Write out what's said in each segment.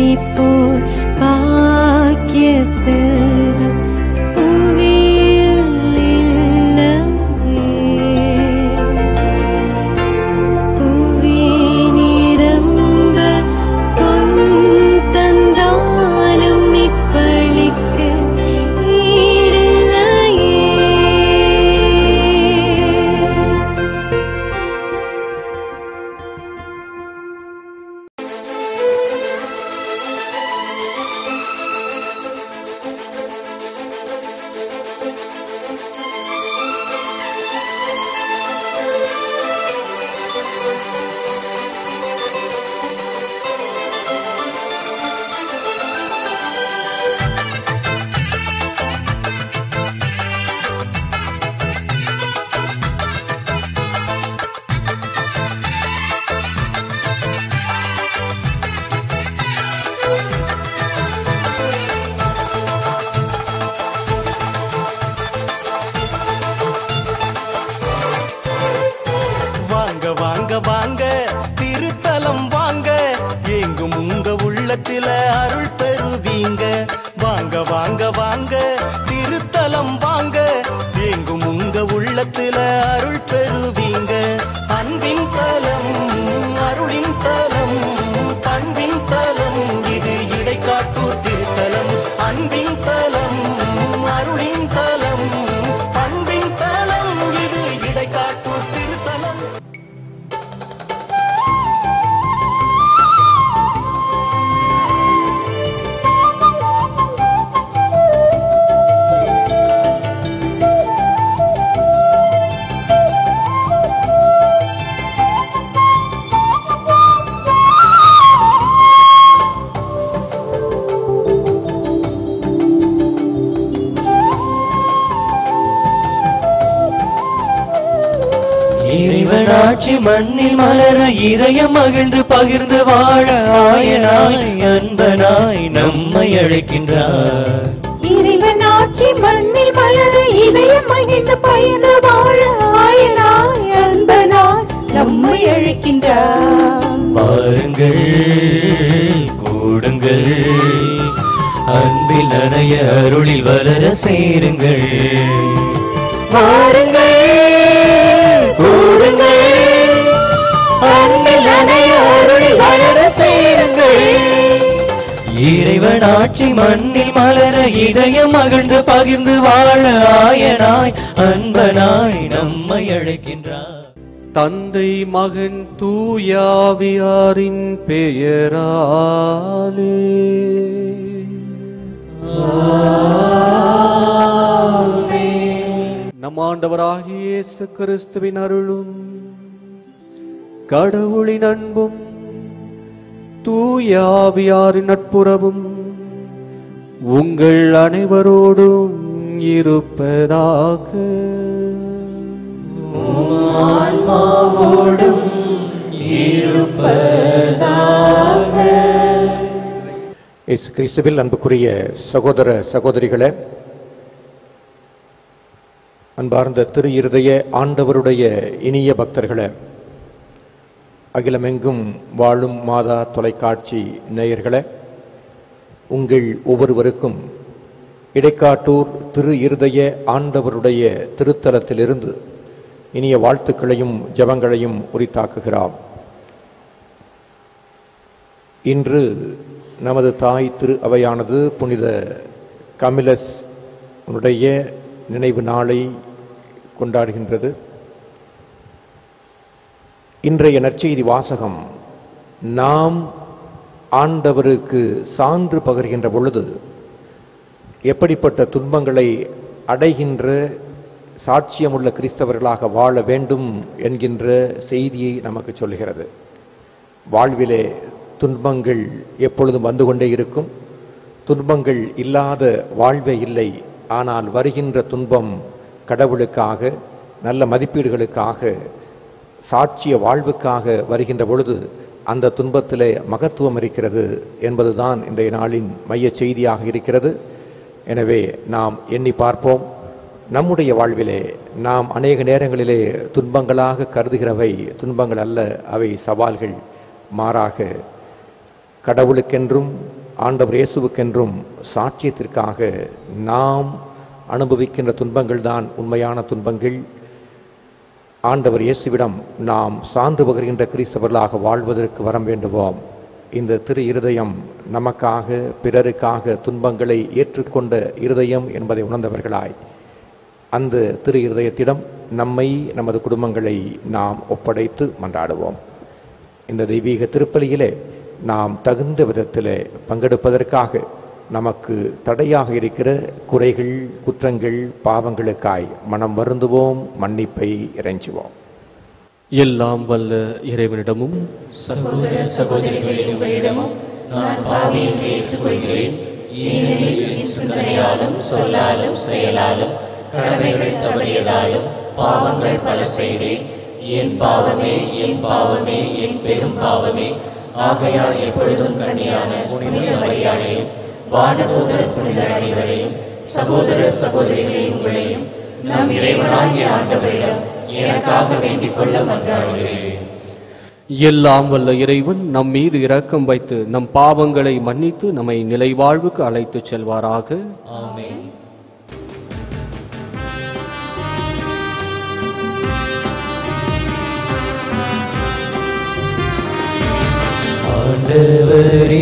உன்னை போல் பாக்கிய செல்வம் புவியில் இல்லையே. புவி நிரம்ப பொன் தந்தாலும் இப்பளிக்கு ஈடில்லையே வாங்க வாங்க வாங்க திருத்தலம் வாங்க எங்கும் உங்க உள்ளத்தில அருள் பெறுவீங்க வாங்க வாங்க வாங்க திருத்தலம் வாங்க எங்கும் உங்க உள்ளத்தில அருள் பெறுவீங்க அன்பின் தலம் அருளின் தலம் பண்பின் தலம் இது இடைக்காட்டூர் திருத்தலம் அன்பின் தலம் அருளின் தலம் பண்பின் தலம் இது இடைக்காட்டூர் திருத்தலம் இறைவனாட்சி மண்ணில் மலர இதயம் மகிழ்ந்து பகிர்ந்து வாழ ஆயனாய் அன்பனாய் நம்மை அழைக்கின்றார் இறைவன் ஆட்சி மண்ணில் மலர இதயம் மகிழ்ந்து பயந்து வாழ ஆயனாய் அன்பனாய் நம்மை அழைக்கின்றார் வாருங்கள் கூடுங்கள் அன்பில் நனைய அருளில் வளர சேருங்கள் வாருங்கள் கூடுங்கள் அன்பில் நனைய அருளில் வளர சேருங்கள் இறைவன் ஆட்சி மண்ணில் மலர இதயம் மகிழ்ந்து பகிர்ந்து வாழ ஆயனாய் அன்பனாய் நம்மை அழைக்கின்றார் தந்தை மகன் தூயாவியாரின் பெயராலே நம் ஆண்டவராகிய இயேசு கிறிஸ்துவின் அருளும் கடவுளின் அன்பும் தூயாவியாரின் நட்புறவும் உங்கள் அனைவரோடும் இருப்பதாக ஆன்மாவோடும் இயேசு கிறிஸ்துவில் அன்புக்குரிய சகோதர சகோதரிகளே அன்பார்ந்த திரு இருதய ஆண்டவருடைய இனிய பக்தர்களே அகிலமெங்கும் வாழும் மாதா தொலைக்காட்சி நேயர்களே உங்கள் ஒவ்வொருவருக்கும் இடைக்காட்டூர் திரு இருதய ஆண்டவருடைய திருத்தலத்திலிருந்து இனிய வாழ்த்துக்களையும் ஜெபங்களையும் உரித்தாக்குகிறோம் இன்று நமது தாய் திரு அவையானது புனித கமிலஸ் உடைய நினைவு நாளை கொண்டாடுகின்றது இன்றைய நற்செய்தி வாசகம் நாம் ஆண்டவருக்கு சான்று பகர்கின்ற பொழுது எப்படிப்பட்ட துன்பங்களை அடைகின்ற சாட்சியமுள்ள கிறிஸ்தவர்களாக வாழ வேண்டும் என்கின்ற செய்தியை நமக்கு சொல்கிறது வாழ்விலே துன்பங்கள் எப்பொழுதும் வந்து கொண்டே இருக்கும் துன்பங்கள் இல்லாத வாழ்வே இல்லை ஆனால் வருகின்ற துன்பம் கடவுளுக்காக நல்ல மதிப்பீடுகளுக்காக சாட்சிய வாழ்வுக்காக வருகின்ற பொழுது அந்த துன்பத்திலே மகத்துவம் இருக்கிறது என்பதுதான் இன்றைய நாளின் மைய செய்தியாக இருக்கிறது எனவே நாம் எண்ணி பார்ப்போம் நம்முடைய வாழ்விலே நாம் அநேக நேரங்களிலே துன்பங்களாக கருதுகிறவை துன்பங்கள் அல்ல அவை சவால்கள் மாறாக கடவுளுக்கென்றும் ஆண்டவர் இயேசுவுக்கென்றும் சாட்சியத்திற்காக நாம் அனுபவிக்கின்ற துன்பங்கள் தான் உண்மையான துன்பங்கள் ஆண்டவர் இயேசுவிடம் நாம் சான்று பகர்கின்ற கிறிஸ்தவர்களாக வாழ்வதற்கு வரம் வேண்டுவோம் இந்த திரு இருதயம் நமக்காக பிறருக்காக துன்பங்களை ஏற்றுக்கொண்ட இருதயம் என்பதை உணர்ந்தவர்களாய் அந்த திரு இருதயத்திடம் நம்மை நமது குடும்பங்களை நாம் ஒப்படைத்து மன்றாடுவோம் இந்த தெய்வீக திருப்பலியிலே நாம் தகுந்த விதத்திலே பங்கெடுப்பதற்காக நமக்கு தடையாக இருக்கிற குறைகள் குற்றங்கள் பாவங்களுக்காய் மனம் வருந்துவோம் மன்னிப்பை இறைஞ்சுவோம் எல்லாம் வல்ல இறைவனிடமும் சகோதர சகோதரிகளே உங்களிடமும் நான் பாவி என்று ஏற்றுக்கொள்கிறேன் ஏனெனில் என் சிந்தனையாலும் சொல்லாலும் செயலாலும் கடமைகள் தவறியதாலும் பாவங்கள் பல செய்தேன் என் பாவமே என் பாவமே என் பெரும் பாவமே ஆகையால் எப்பொழுதும் கண்ணியான புனித மரியாதையும் வானதூதர் புனிதர் அனைவரையும் சகோதர சகோதரிகளே உங்களையும் நம் இறைவனாகிய ஆண்டவரிடம் எனக்காக வேண்டிக் கொள்ள மன்றாடுகிறேன் எல்லாம் வல்ல இறைவன் நம் மீது இரக்கம் வைத்து நம் பாவங்களை மன்னித்து நம்மை நிலைவாழ்வுக்கு அழைத்துச் செல்வாராக ஆமென் ஆண்டவரே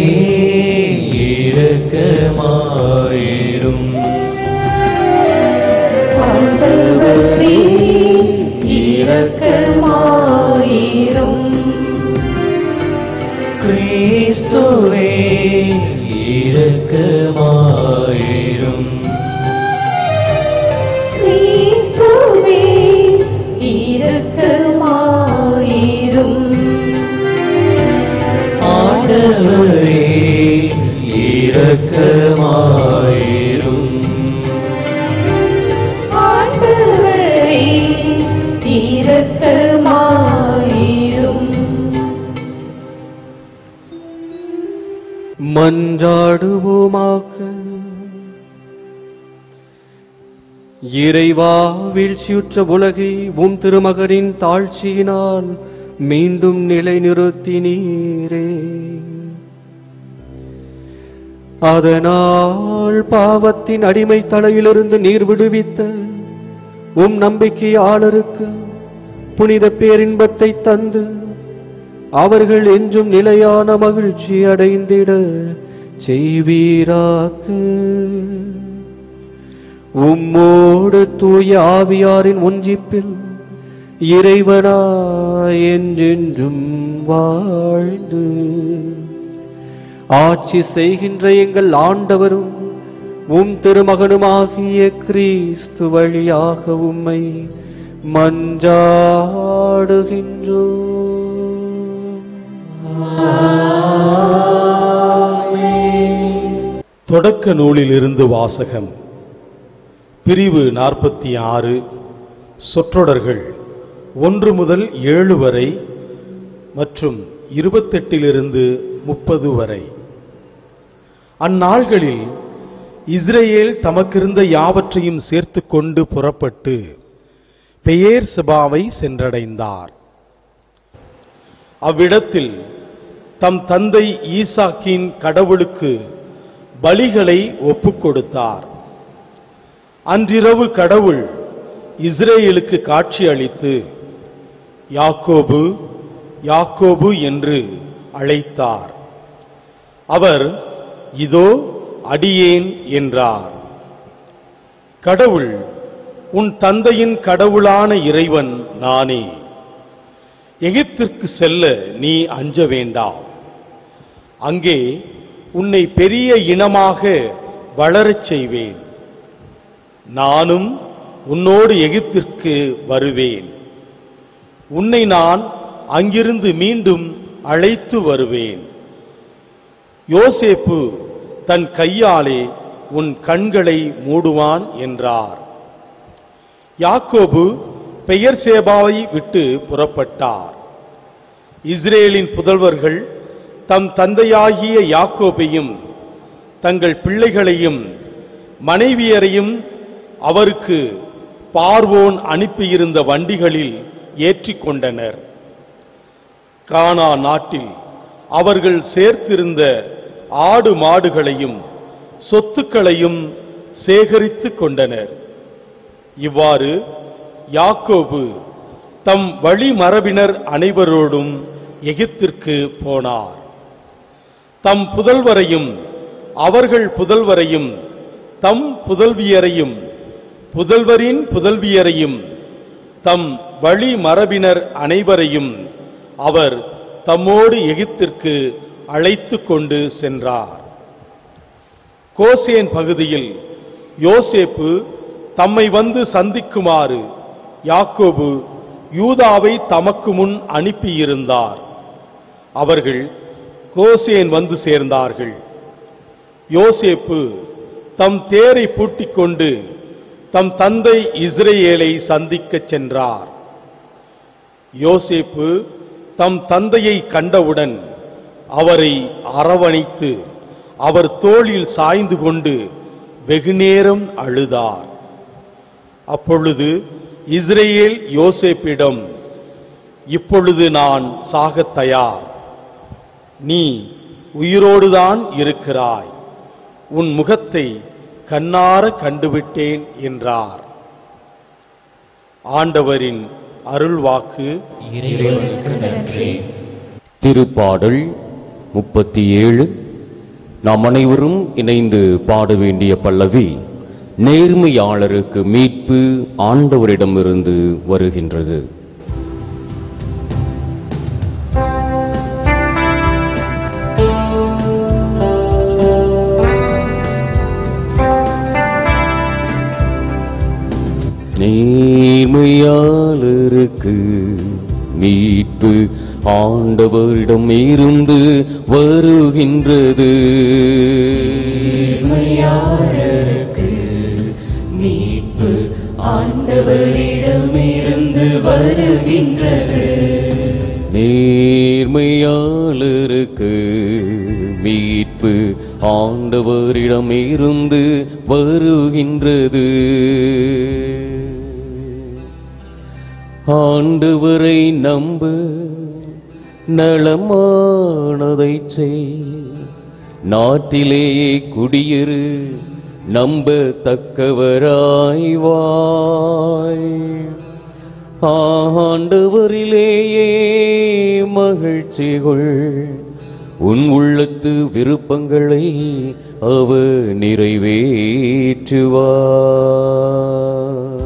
இரக்கமாயிரும் ஆண்டவரே இரக்கமாயிரும் கிறிஸ்துவே இரக்கமாயிரும் கிறிஸ்துவே இரக்கமாயிரும் ஆண்டவரே இரக்கமாயிரும் ஆண்டவரே இரக்கமாயிரும் மன்றாடுவோமாக இறைவா வீழ்ச்சியுற்ற உலகை உம் திருமகனின் தாழ்ச்சியினால் மீண்டும் நிலைநிறுத்தினீரே அதனால் பாவத்தின் அடிமை தலையிலிருந்து நீர் விடுவித்த உம் நம்பிக்கையாளருக்கு புனித பேரின்பத்தை தந்து அவர்கள் என்றும் நிலையான மகிழ்ச்சி அடைந்திட செய்வீராக உம்மோடு தூய ஆவியாரின் ஒன்றிப்பில் இறைவனா என்றென்றும் வாழ்ந்து ஆட்சி செய்கின்ற எங்கள் ஆண்டவரும் உம் திருமகனுமாகிய கிறிஸ்து வழியாக உம்மை மன்றாடுகின்றோம் தொடக்க நூலிலிருந்து வாசகம் பிரிவு நாற்பத்தி ஆறு சொற்றொடர்கள் ஒன்று முதல் ஏழு வரை மற்றும் இருபத்தெட்டிலிருந்து முப்பது வரை அந்நாள்களில் இஸ்ரேல் தமக்கிருந்த யாவற்றையும் சேர்த்து கொண்டு புறப்பட்டு பெயேர் சபாவை சென்றடைந்தார் அவ்விடத்தில் தம் தந்தை ஈசாக்கின் கடவுளுக்கு பலிகளை ஒப்புக் கொடுத்தார் அன்றிரவு கடவுள் இஸ்ரேலுக்கு காட்சி அளித்து யாக்கோபு யாக்கோபு என்று அழைத்தார் அவர் இதோ அடியேன் என்றார் கடவுள் உன் தந்தையின் கடவுளான இறைவன் நானே எகிப்திற்கு செல்ல நீ அஞ்ச வேண்டாம் அங்கே உன்னை பெரிய இனமாக வளரச் செய்வேன் நானும் உன்னோடு எகிப்திற்கு வருவேன் உன்னை நான் அங்கிருந்து மீண்டும் அழைத்து வருவேன் யோசேப்பு தன் கையாலே உன் கண்களை மூடுவான் என்றார் யாக்கோபு பெயர் சேபாவை விட்டு புறப்பட்டார் இஸ்ரேலின் புதல்வர்கள் தம் தந்தையாகிய யாக்கோபையும் தங்கள் பிள்ளைகளையும் மனைவியரையும் அவருக்கு பார்வோன் அனுப்பியிருந்த வண்டிகளில் ஏற்றிக் கொண்டனர் கானா நாட்டில் அவர்கள் சேர்த்திருந்த ஆடு மாடுகளையும் சொத்துக்களையும் சேகரித்து கொண்டனர் இவ்வாறு யாக்கோபு தம் வழிமரபினர் அனைவரோடும் எகிப்திற்கு போனார் தம் புதல்வரையும் அவர்கள் புதல்வரையும் தம் புதல்வியரையும் புதல்வரின் புதல்வியரையும் தம் வழி மரபினர் அனைவரையும் அவர் தம்மோடு எகிப்திற்கு அழைத்து கொண்டு சென்றார் கோசேன் பகுதியில் யோசேப்பு தம்மை வந்து சந்திக்குமாறு யாக்கோபு யூதாவை தமக்கு முன் அனுப்பியிருந்தார் அவர்கள் கோசேன் வந்து சேர்ந்தார்கள் யோசேப்பு தம் தேரை பூட்டிக் கொண்டு தம் தந்தை இஸ்ரேலை சந்திக்கச் சென்றார் யோசேப்பு தம் தந்தையை கண்டவுடன் அவரை அரவணைத்து அவர் தோளில் சாய்ந்து கொண்டு வெகுநேரம் அழுதார் அப்பொழுது இஸ்ரேல் யோசேப்பிடம் இப்பொழுது நான் சாகத் தயார் நீ உயிரோடுதான் இருக்கிறாய் உன் முகத்தை கண்ணார கண்டுவிட்டேன் என்றார் ஆண்டவரின் அருள்வாக்கு இறைவனுக்கு நன்றி திருப்பாடல் முப்பத்தி ஏழு நாம் அனைவரும் இணைந்து பாட வேண்டிய பல்லவி நேர்மையாளருக்கு மீட்பு ஆண்டவரிடமிருந்து வருகின்றது நேர்மையாளருக்கு மீட்பு ஆண்டவரிடம் இருந்து வருகின்றது நேர்மையாளருக்கு மீட்பு ஆண்டவரிடமிருந்து வருகின்றது நேர்மையாளருக்கு மீட்பு ஆண்டவரிடம் இருந்து வருகின்றது ஆண்டவரை நம்ப நலமானதை செய் நாட்டிலேயே குடியிரு நம்பத்தக்கவராய் வாழ் ஆண்டவரிலேயே மகிழ்ச்சிகள் உன் உள்ளத்து விருப்பங்களை அவர் நிறைவேற்றுவார்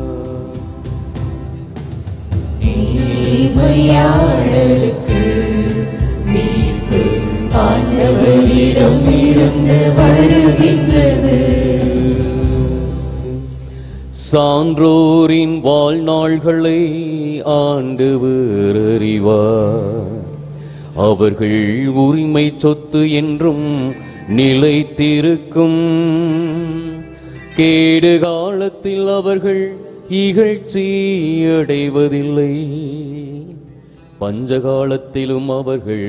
நேர்மையாளருக்கு மீட்பு ஆண்டவரிடமிருந்து வருகின்றது சான்றோரின் வாழ்நாள்களை ஆண்டவர் அறிவார் அவர்கள் உரிமை சொத்து என்றும் நிலைத்திருக்கும் கேடு காலத்தில் அவர்கள் இகழ்ச்சி அடைவதில்லை பஞ்சகாலத்திலும் அவர்கள்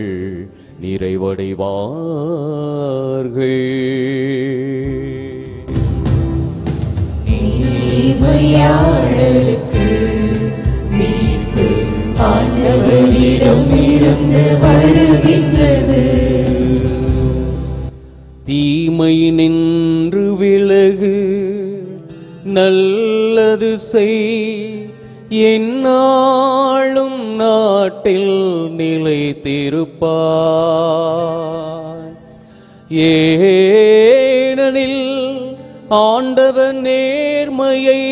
நிறைவடைவார்கள் நேர்மையாளருக்கு மீட்பு ஆண்டவரிடமிருந்து வருகின்றது தீமை நின்று விலகு நல்லது செய் என்னாலும் நாட்டில் நிலைத்திருப்பார் ஏனெனில் ஆண்டவர் நேர்மையை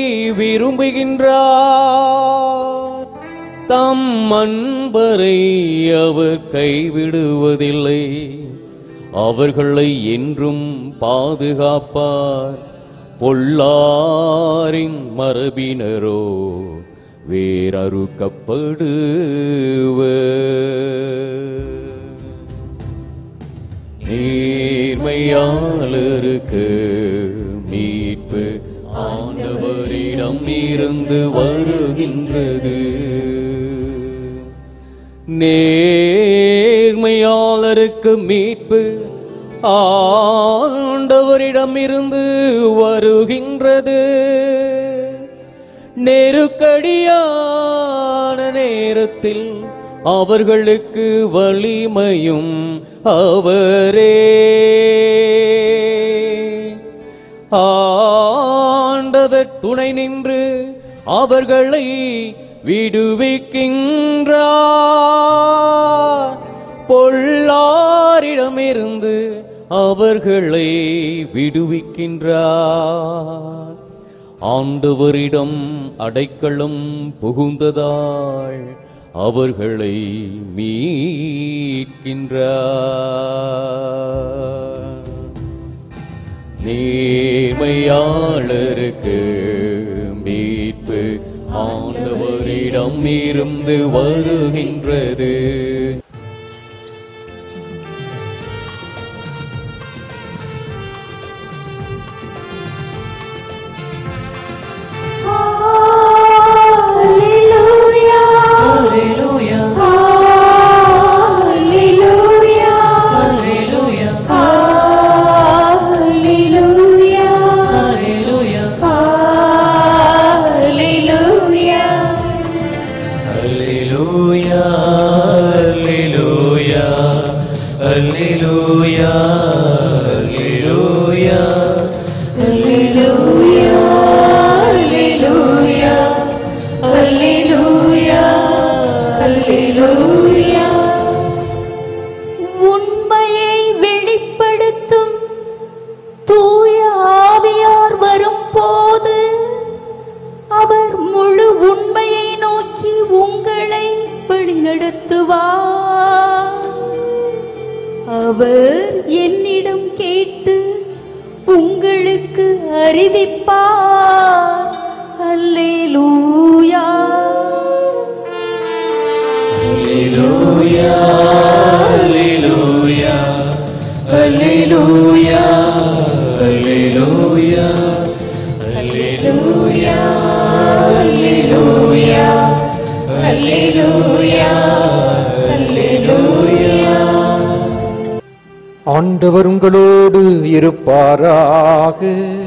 விரும்புகின்றார் தம் அன்பரை அவர் கைவிடுவதில்லை அவர்களை என்றும் பாதுகாப்பார் பொல்லாரின் மரபினரோ வேறறுக்கப்படுவர் நேர்மையாளருக்கு மீட்பு ஆண்டவரிடம் இருந்து வருகின்றது நேர்மையாளருக்கு மீட்பு ஆண்டவரிடம் இருந்து வருகின்றது நெருக்கடியான நேரத்தில் அவர்களுக்கு வலிமையும் அவரே ஆண்டவர் துணை நின்று அவர்களை விடுவிக்கின்றார் பொல்லாரிடமிருந்து அவர்களை விடுவிக்கின்றார் ஆண்டவரிடம் அடைக்கலம் புகுந்ததால் அவர்களை மீட்கின்றார் நேர்மையாளருக்கு மீட்பு ஆண்டவரிடம் இருந்து வருகின்றது Hallelujah. Hallelujah. Hallelujah. Hallelujah. Hallelujah. Hallelujah. Hallelujah. Hallelujah. Hallelujah. Hallelujah. உண்மையை வெளிப்படுத்தும் தூய ஆவியார் வரும்போது அவர் முழு உண்மையை நோக்கி உங்களை வழிநடத்துவார் அவர் என்னிடம் கேட்டு உங்களுக்கு அறிவிப்பார் அல்லேலூயா அல்லேலூயா அல்லேலூயா அல்லேலூயா அல்லேலூயா ஆண்டவர் உங்களோடு இருப்பாராக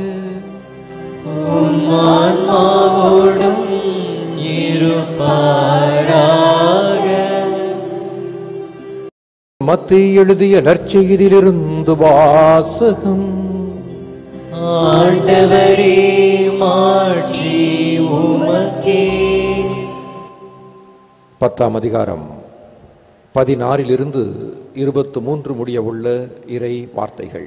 மத்திய எழுதிய நற்செய்தியிலிருந்து வாசகம் ஆண்டவரே மாட்சி உமக்கே பத்தாம் அதிகாரம் பதினாறிலிருந்து இருபத்து மூன்று முடிய உள்ள இறை வார்த்தைகள்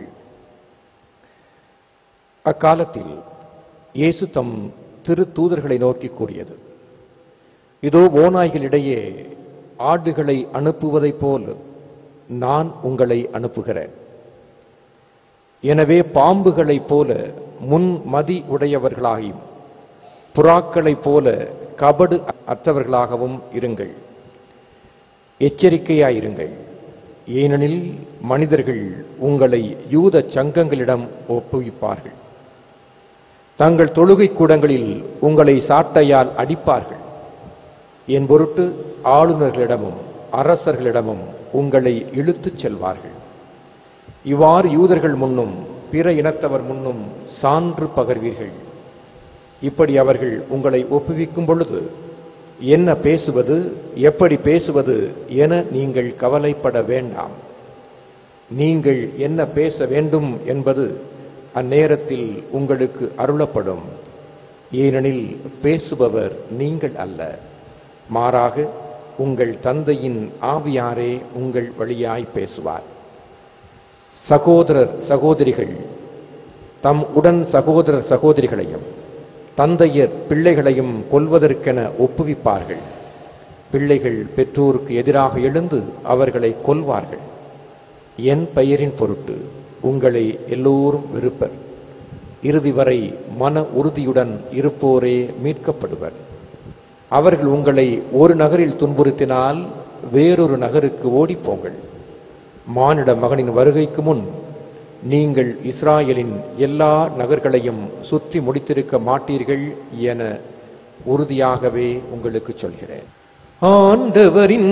அக்காலத்தில் இயேசு தம் திரு தூதர்களை நோக்கி கூறியது இதோ ஓநாய்களிடையே ஆடுகளை அனுப்புவதைப் போல் நான் உங்களை அனுப்புகிறேன் எனவே பாம்புகளைப் போல முன் மதி உடையவர்களாகியும் புறாக்களைப் போல கபடு அற்றவர்களாகவும் இருங்கள் எச்சரிக்கையாயிருங்கள் ஏனெனில் மனிதர்கள் உங்களை யூத சங்கங்களிடம் ஒப்புவிப்பார்கள் தங்கள் தொழுகை கூடங்களில் உங்களை சாட்டையால் அடிப்பார்கள் என் பொருட்டு ஆளுநர்களிடமும் அரசர்களிடமும் உங்களை இழுத்துச் செல்வார்கள் இவ்வாறு யூதர்கள் முன்னும் பிற இனத்தவர் முன்னும் சான்று பகர்வீர்கள் இப்படி அவர்கள் உங்களை ஒப்புவிக்கும் பொழுது என்ன பேசுவது எப்படி பேசுவது என நீங்கள் கவலைப்பட வேண்டாம் நீங்கள் என்ன பேச வேண்டும் என்பது அந்நேரத்தில் உங்களுக்கு அருளப்படும் ஏனெனில் பேசுபவர் நீங்கள் அல்ல மாறாக உங்கள் தந்தையின் ஆவியாரே உங்கள் வழியாய் பேசுவார் சகோதரர் சகோதரிகள் தம் உடன் சகோதரர் சகோதரிகளையும் தந்தையர் பிள்ளைகளையும் கொல்வதற்கென ஒப்புவிப்பார்கள் பிள்ளைகள் பெற்றோருக்கு எதிராக எழுந்து அவர்களை கொல்வார்கள் என் பெயரின் பொருட்டு உங்களை எல்லோரும் வெறுப்பர் இறுதி வரை மன உறுதியுடன் இருப்போரே மீட்கப்படுவர் அவர்கள் உங்களை ஒரு நகரில் துன்புறுத்தினால் வேறொரு நகருக்கு ஓடிப்போங்கள் மானிட மகனின் வருகைக்கு முன் நீங்கள் இஸ்ராயலின் எல்லா நகர்களையும் சுற்றி முடித்திருக்க மாட்டீர்கள் என உறுதியாகவே உங்களுக்கு சொல்கிறேன் ஆண்டவரின்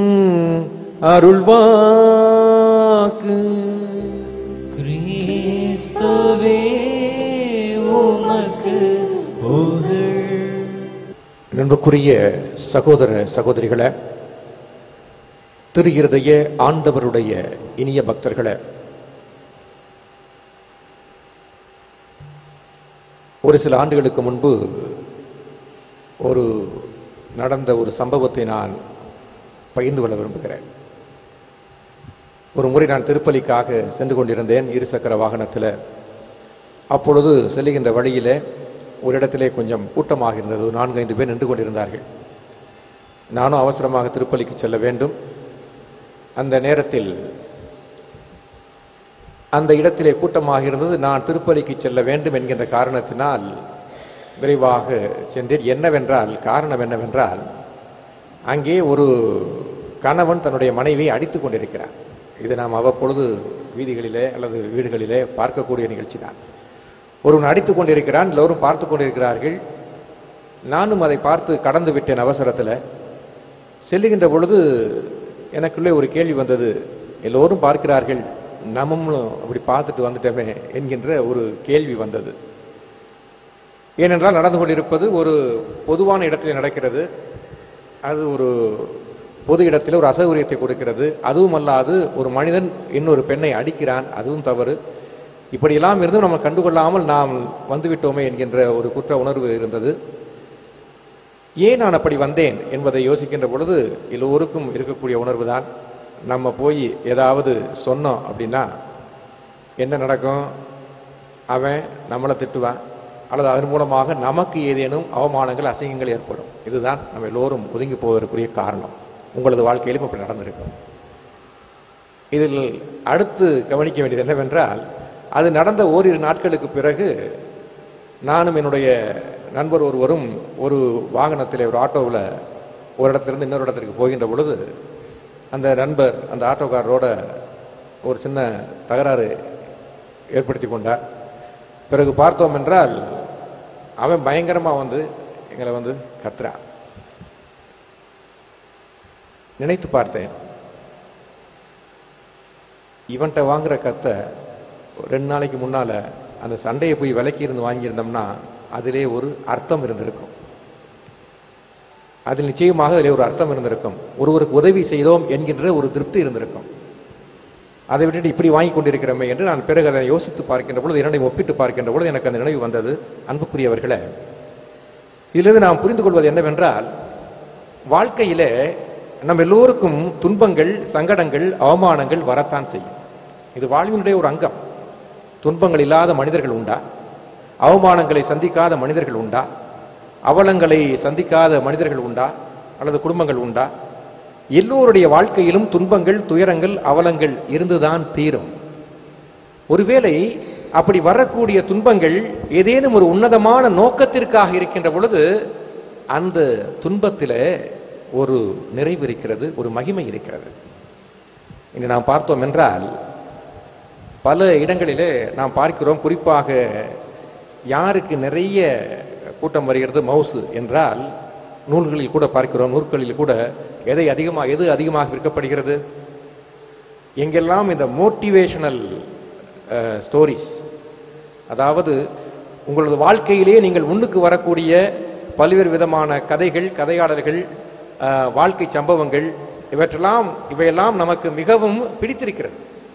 அருள்வாக்கு கிறிஸ்துவே உமக்கு புகழ் நண்புக்குரிய சகோதர சகோதரிகளே திரு இருதய ஆண்டவருடைய இனிய பக்தர்களே ஒரு சில ஆண்டுகளுக்கு முன்பு ஒரு நடந்த ஒரு சம்பவத்தை நான் பகிர்ந்து கொள்ள விரும்புகிறேன் ஒரு முறை நான் திருப்பலிக்காக சென்று கொண்டிருந்தேன் இருசக்கர வாகனத்தில் அப்பொழுது செல்லுகின்ற வழியிலே ஒரு இடத்திலே கொஞ்சம் கூட்டமாக இருந்தது ஒரு நான்கு ஐந்து பேர் நின்று கொண்டிருந்தார்கள் நானும் அவசரமாக திருப்பலிக்கு செல்ல வேண்டும் அந்த நேரத்தில் அந்த இடத்திலே கூட்டமாக இருந்தது நான் திருப்பலிக்கு செல்ல வேண்டும் என்கின்ற காரணத்தினால் விரைவாக சென்றேன் என்னவென்றால் காரணம் என்னவென்றால் அங்கே ஒரு கணவன் தன்னுடைய மனைவியை அடித்துக் கொண்டிருக்கிறார் இது நாம் அவ்வப்பொழுது வீதிகளிலே அல்லது வீடுகளிலே பார்க்கக்கூடிய நிகழ்ச்சி தான் ஒருவன் அடித்துக் கொண்டிருக்கிறான் எல்லோரும் பார்த்து கொண்டிருக்கிறார்கள் நானும் அதை பார்த்து கடந்து விட்டேன் அவசரத்தில் செல்லுகின்ற பொழுது எனக்குள்ளே ஒரு கேள்வி வந்தது எல்லோரும் பார்க்கிறார்கள் நம்மளும் அப்படி பார்த்துட்டு வந்துட்டோமே என்கின்ற ஒரு கேள்வி வந்தது ஏனென்றால் நடந்து கொண்டிருப்பது ஒரு பொதுவான இடத்தில் நடக்கிறது அது ஒரு பொது இடத்தில் ஒரு அசௌகரியத்தை கொடுக்கிறது அதுவும் அல்லாது ஒரு மனிதன் இன்னொரு பெண்ணை அடிக்கிறான் அதுவும் தவறு இப்படியெல்லாம் இருந்தும் நம்ம கண்டுகொள்ளாமல் நாம் வந்துவிட்டோமே என்கின்ற ஒரு குற்ற உணர்வு இருந்தது ஏன் நான் அப்படி வந்தேன் என்பதை யோசிக்கின்ற பொழுது எல்லோருக்கும் இருக்கக்கூடிய உணர்வு தான் நம்ம போய் ஏதாவது சொன்னோம் அப்படின்னா என்ன நடக்கும் அவன் நம்மளை திட்டுவான் அல்லது அதன் மூலமாக நமக்கு ஏதேனும் அவமானங்கள் அசிங்கங்கள் ஏற்படும் இதுதான் நம்ம எல்லோரும் ஒதுங்கி போவதற்குரிய காரணம் உங்களது வாழ்க்கையிலும் அப்படி நடந்திருக்கும் இதில் அடுத்து கவனிக்க வேண்டியது என்னவென்றால் அது நடந்த ஓரிரு நாட்களுக்கு பிறகு நானும் என்னுடைய நண்பர் ஒருவரும் ஒரு வாகனத்தில் ஒரு ஆட்டோவில் ஒரு இடத்துலேருந்து இன்னொரு இடத்திற்கு போகின்ற பொழுது அந்த நண்பர் அந்த ஆட்டோக்காரரோட ஒரு சின்ன தகராறு ஏற்படுத்தி கொண்டார் பிறகு பார்த்தோம் என்றால் அவன் பயங்கரமாக வந்து எங்களை வந்து கத்துறான் நினைத்து பார்த்தேன் இவன்கிட்ட வாங்குற கத்தை ரெண்டு நாளைக்கு முன்னால் அந்த சண்டையை போய் விலைக்கு இருந்து வாங்கியிருந்தோம்னா அதிலே ஒரு அர்த்தம் இருந்திருக்கும் அதில் நிச்சயமாக அதிலே ஒரு அர்த்தம் இருந்திருக்கும் ஒருவருக்கு உதவி செய்தோம் என்கின்ற ஒரு திருப்தி இருந்திருக்கும் அதை விட்டுட்டு இப்படி வாங்கி கொண்டிருக்கிறோமே என்று நான் பிறகு அதை யோசித்து பார்க்கின்ற பொழுது இரண்டையும் ஒப்பிட்டு பார்க்கின்ற பொழுது எனக்கு அந்த நினைவு வந்தது அன்புக்குரியவர்களே இதிலிருந்து நாம் புரிந்து கொள்வது என்னவென்றால் வாழ்க்கையிலே நம்ம எல்லோருக்கும் துன்பங்கள் சங்கடங்கள் அவமானங்கள் வரத்தான் செய்யும் இது வாழ்வினுடைய ஒரு அங்கம் துன்பங்கள் இல்லாத மனிதர்கள் உண்டா அவமானங்களை சந்திக்காத மனிதர்கள் உண்டா அவலங்களை சந்திக்காத மனிதர்கள் உண்டா அல்லது குடும்பங்கள் உண்டா எல்லோருடைய வாழ்க்கையிலும் துன்பங்கள் துயரங்கள் அவலங்கள் இருந்துதான் தீரும் ஒருவேளை அப்படி வரக்கூடிய துன்பங்கள் ஏதேனும் ஒரு உன்னதமான நோக்கத்திற்காக இருக்கின்ற பொழுது அந்த துன்பத்திலே ஒரு நிறைவு இருக்கிறது ஒரு மகிமை இருக்கிறது இன்று நாம் பார்த்தோம் என்றால் பல இடங்களிலே நாம் பார்க்கிறோம் குறிப்பாக யாருக்கு நிறைய கூட்டம் வருகிறது மவுசு என்றால் நூல்களில் கூட பார்க்கிறோம் நூற்களில் கூட எதை அதிகமாக எது அதிகமாக விற்கப்படுகிறது எங்கெல்லாம் இந்த மோட்டிவேஷனல் ஸ்டோரிஸ் அதாவது உங்களது வாழ்க்கையிலே நீங்கள் முன்னுக்கு வரக்கூடிய பல்வேறு விதமான கதைகள் கதையாடல்கள் அஹ், வாழ்க்கை சம்பவங்கள் இவற்றெல்லாம் இவையெல்லாம் நமக்கு மிகவும் பிடித்திருக்கிறது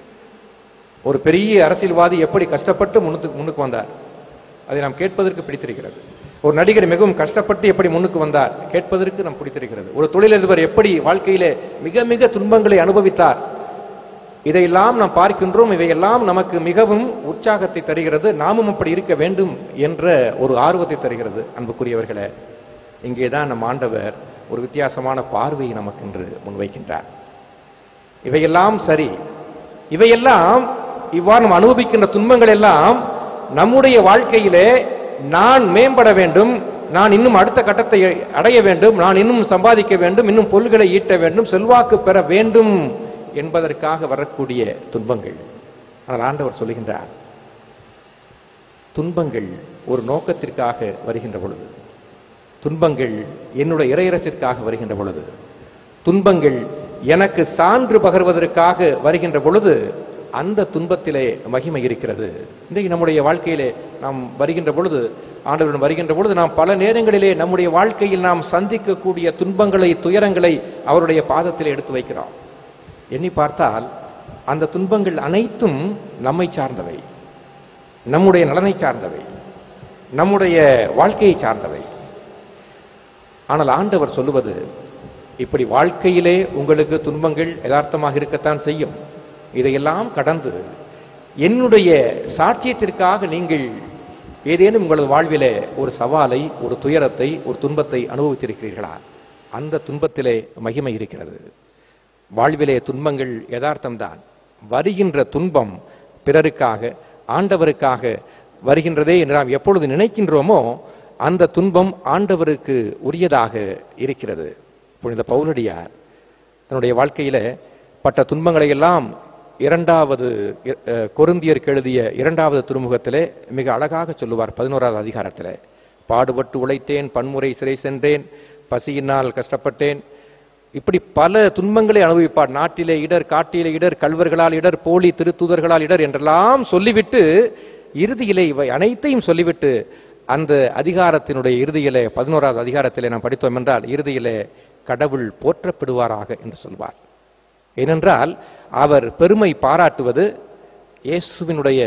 ஒரு பெரிய அரசியல்வாதி எப்படி கஷ்டப்பட்டு முன்னுக்கு முன்னுக்கு வந்தார் அதை நாம் கேட்பதற்கு பிடித்திருக்கிறது ஒரு நடிகர் மிகவும் கஷ்டப்பட்டு எப்படி முன்னுக்கு வந்தார் கேட்பதற்கு நாம் பிடித்திருக்கிறது ஒரு தொழிலதிபர் எப்படி வாழ்க்கையிலே மிக மிக துன்பங்களை அனுபவித்தார் இதையெல்லாம் நாம் பார்க்கின்றோம் இவையெல்லாம் நமக்கு மிகவும் உற்சாகத்தை தருகிறது நாமும் அப்படி இருக்க வேண்டும் என்ற ஒரு ஆர்வத்தை தருகிறது அன்புக்குரியவர்களே இங்கே தான் நம் ஆண்டவர் ஒரு வித்தியாசமான பார்வையை நமக்கு இன்று முன்வைக்கின்றார் இவையெல்லாம் சரி இவையெல்லாம் இவ்வாறு நாம் அனுபவிக்கின்ற துன்பங்கள் எல்லாம் நம்முடைய வாழ்க்கையிலே நான் மேம்பட வேண்டும் நான் இன்னும் அடுத்த கட்டத்தை அடைய வேண்டும் நான் இன்னும் சம்பாதிக்க வேண்டும் இன்னும் பொருள்களை ஈட்ட வேண்டும் செல்வாக்கு பெற வேண்டும் என்பதற்காக வரக்கூடிய துன்பங்கள் ஆனால் ஆண்டவர் சொல்லுகின்றார் துன்பங்கள் ஒரு நோக்கத்திற்காக வருகின்ற பொழுது துன்பங்கள் என்னுடைய இறையரசிற்காக வருகின்ற பொழுது துன்பங்கள் எனக்கு சான்று பகர்வதற்காக வருகின்ற பொழுது அந்த துன்பத்திலே மகிமை இருக்கிறது இன்றைக்கு நம்முடைய வாழ்க்கையிலே நாம் வருகின்ற பொழுது ஆண்டவரிடம் வருகின்ற பொழுது நாம் பல நேரங்களிலே நம்முடைய வாழ்க்கையில் நாம் சந்திக்கக்கூடிய துன்பங்களை துயரங்களை அவருடைய பாதத்திலே எடுத்து வைக்கிறோம் எண்ணி பார்த்தால் அந்த துன்பங்கள் அனைத்தும் நம்மை சார்ந்தவை நம்முடைய நலனை சார்ந்தவை நம்முடைய வாழ்க்கையை சார்ந்தவை ஆனால் ஆண்டவர் சொல்லுவது இப்படி வாழ்க்கையிலே உங்களுக்கு துன்பங்கள் யதார்த்தமாக இருக்கத்தான் செய்யும் இதையெல்லாம் கடந்து என்னுடைய சாட்சியத்திற்காக நீங்கள் ஏதேனும் உங்களது வாழ்விலே ஒரு சவாலை ஒரு துயரத்தை ஒரு துன்பத்தை அனுபவித்திருக்கிறீர்களா அந்த துன்பத்திலே மகிமை இருக்கிறது வாழ்விலே துன்பங்கள் யதார்த்தம்தான் வருகின்ற துன்பம் பிறருக்காக ஆண்டவருக்காக வருகின்றதே என்று நாம் எப்பொழுது நினைக்கின்றோமோ அந்த துன்பம் ஆண்டவருக்கு உரியதாக இருக்கிறது புனித பவுலடியார் தன்னுடைய வாழ்க்கையில பட்ட துன்பங்களை எல்லாம் இரண்டாவது அஹ், கொரிந்தியருக்கு எழுதிய இரண்டாவது திருமுகத்திலே மிக அழகாக சொல்லுவார் பதினோராவது அதிகாரத்திலே பாடுபட்டு உழைத்தேன் பன்முறை சிறை சென்றேன் பசியினால் கஷ்டப்பட்டேன் இப்படி பல துன்பங்களை அனுபவிப்பார் நாட்டிலே இடர் காட்டிலே இடர் கல்வர்களால் இடர் போலி திருத்தூதர்களால் இடர் என்றெல்லாம் சொல்லிவிட்டு இறுதியிலே இவை அனைத்தையும் சொல்லிவிட்டு அந்த அதிகாரத்தினுடைய இறுதியிலே பதினோராவது அதிகாரத்திலே நாம் படித்தோம் என்றால் இறுதியிலே கடவுள் போற்றப்படுவாராக என்று சொல்வார் ஏனென்றால் அவர் பெருமை பாராட்டுவது இயேசுவினுடைய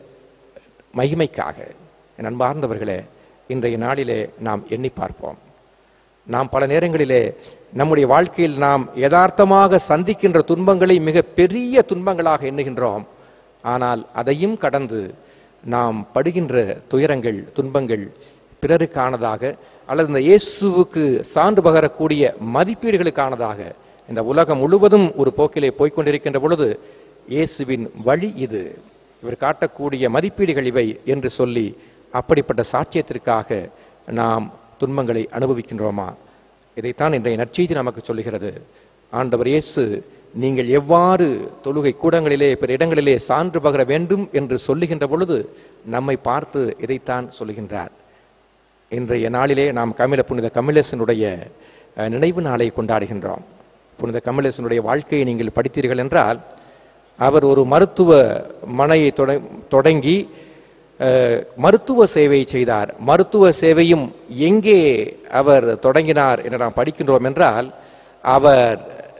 மகிமைக்காக என் அன்பார்ந்தவர்களே இன்றைய நாளிலே நாம் எண்ணி பார்ப்போம் நாம் பல நேரங்களிலே நம்முடைய வாழ்க்கையில் நாம் யதார்த்தமாக சந்திக்கின்ற துன்பங்களை மிக பெரிய துன்பங்களாக எண்ணுகின்றோம் ஆனால் அதையும் கடந்து நாம் படுகின்ற துயரங்கள் துன்பங்கள் பிறருக்கானதாக அல்லது இந்த இயேசுவுக்கு சான்று பகரக்கூடிய மதிப்பீடுகளுக்கானதாக இந்த உலகம் முழுவதும் ஒரு போக்கிலே போய்க்கொண்டிருக்கின்ற பொழுது இயேசுவின் வழி இது இவர் காட்டக்கூடிய மதிப்பீடுகள் இவை என்று சொல்லி அப்படிப்பட்ட சாட்சியத்திற்காக நாம் துன்பங்களை அனுபவிக்கின்றோமா இதைத்தான் இன்றைய நற்செய்தி நமக்கு சொல்லுகிறது ஆண்டவர் இயேசு நீங்கள் எவ்வாறு தொழுகை கூடங்களிலே பிற இடங்களிலே சான்று பகர வேண்டும் என்று சொல்லுகின்ற பொழுது நம்மை பார்த்து இதைத்தான் சொல்லுகின்றார் இன்றைய நாளிலே நாம் கமில புனித கமிலேசனுடைய அஹ், நினைவு நாளை கொண்டாடுகின்றோம் புனித கமிலேசனுடைய வாழ்க்கையை நீங்கள் படித்தீர்கள் என்றால் அவர் ஒரு மருத்துவ மனையை தொட- தொடங்கி அஹ், மருத்துவ சேவை செய்தார் மருத்துவ சேவையும் எங்கே அவர் தொடங்கினார் என்று நாம் படிக்கின்றோம் என்றால் அவர்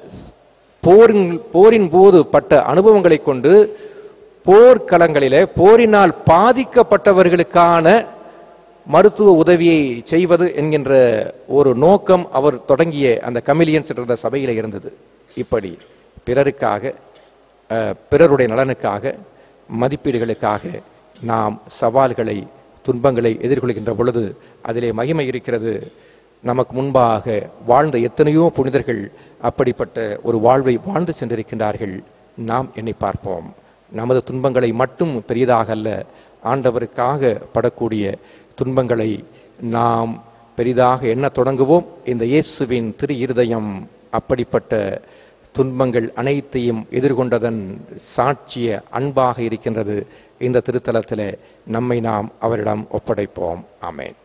போரின் போரின் போது பட்ட அனுபவங்களை கொண்டு போர்க்களங்களிலே போரினால் பாதிக்கப்பட்டவர்களுக்கான மருத்துவ உதவியை செய்வது என்கின்ற ஒரு நோக்கம் அவர் தொடங்கிய அந்த கமிலியன்ஸ் என்ற சபையில இருந்தது இப்படி பிறருக்காக அஹ், பிறருடைய நலனுக்காக மதிப்பீடுகளுக்காக நாம் சவால்களை துன்பங்களை எதிர்கொள்கின்ற பொழுது அதிலே மகிமை இருக்கிறது நமக்கு முன்பாக வாழ்ந்த எத்தனையோ புனிதர்கள் அப்படிப்பட்ட ஒரு வாழ்வை வாழ்ந்து சென்றிருக்கின்றார்கள் நாம் எண்ணி பார்ப்போம் நமது துன்பங்களை மட்டும் பெரியதாக அல்ல ஆண்டவருக்காக படக்கூடிய துன்பங்களை நாம் பெரிதாக எண்ணத் தொடங்குவோம் இந்த இயேசுவின் திரு இருதயம் அப்படிப்பட்ட துன்பங்கள் அனைத்தையும் எதிர்கொண்டதன் சாட்சிய அன்பாக இருக்கின்றது இந்த திருத்தலத்திலே நம்மை நாம் அவரிடம் ஒப்படைப்போம் ஆமென்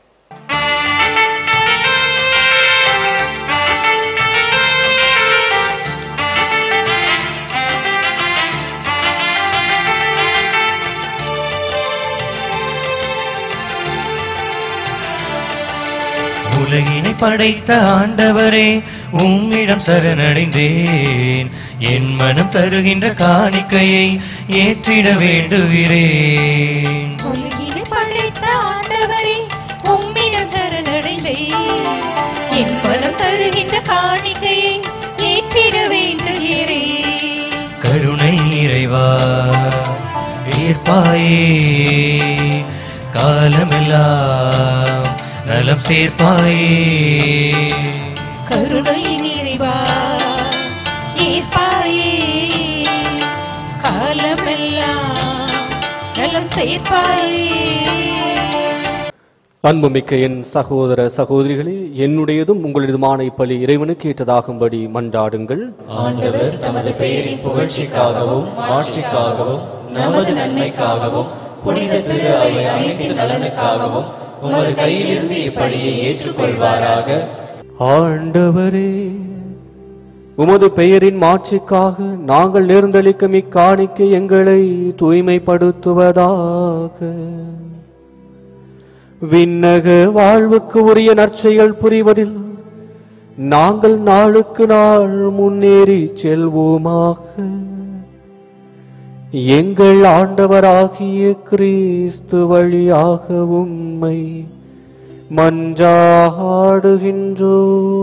உலகினை படைத்த ஆண்டவரே உம்மிடம் சரணடைந்தேன் என் மனம் தருகின்ற காணிக்கையை ஏற்றிட வேண்டுகிறேன் உலகினை படைத்த ஆண்டவரே உம்மிடம் சரணடைந்தேன் என் மனம் தருகின்ற காணிக்கையை ஏற்றிட வேண்டுகிறேன் கருணை இறைவா ஏற்பாயே காலமெல்லாம் நலம் சேர்ப்பாயே கருணை நிறைவா ஏற்பாயே காலமெல்லாம் நலம் சேர்ப்பாயே அன்புமிக்க என் சகோதர சகோதரிகளே என்னுடையதும் உங்களதுமான இப்பலி இறைவனுக்கு ஏற்றதாகும்படி மன்றாடுங்கள் ஆண்டவர் தமது பெயரின் புகழ்ச்சிக்காகவும் ஆட்சிக்காகவும் நமது நன்மைக்காகவும் புனித திரு அவை அனைத்தின் நலனுக்காகவும் உமது கையிலிருந்து இப்படியை ஏற்றுக்கொள்வாராக ஆண்டவரே உமது பெயரின் மாட்சிக்காக நாங்கள் நேர்ந்தளிக்கும் இக்காணிக்கை எங்களை தூய்மைப்படுத்துவதாக விண்ணக வாழ்வுக்கு உரிய நற்செயல் புரிவதில் நாங்கள் நாளுக்கு நாள் முன்னேறி செல்வோமாக எங்கள் ஆண்டவராகிய கிறிஸ்து வழியாக உம்மை மன்றாடுகின்றோ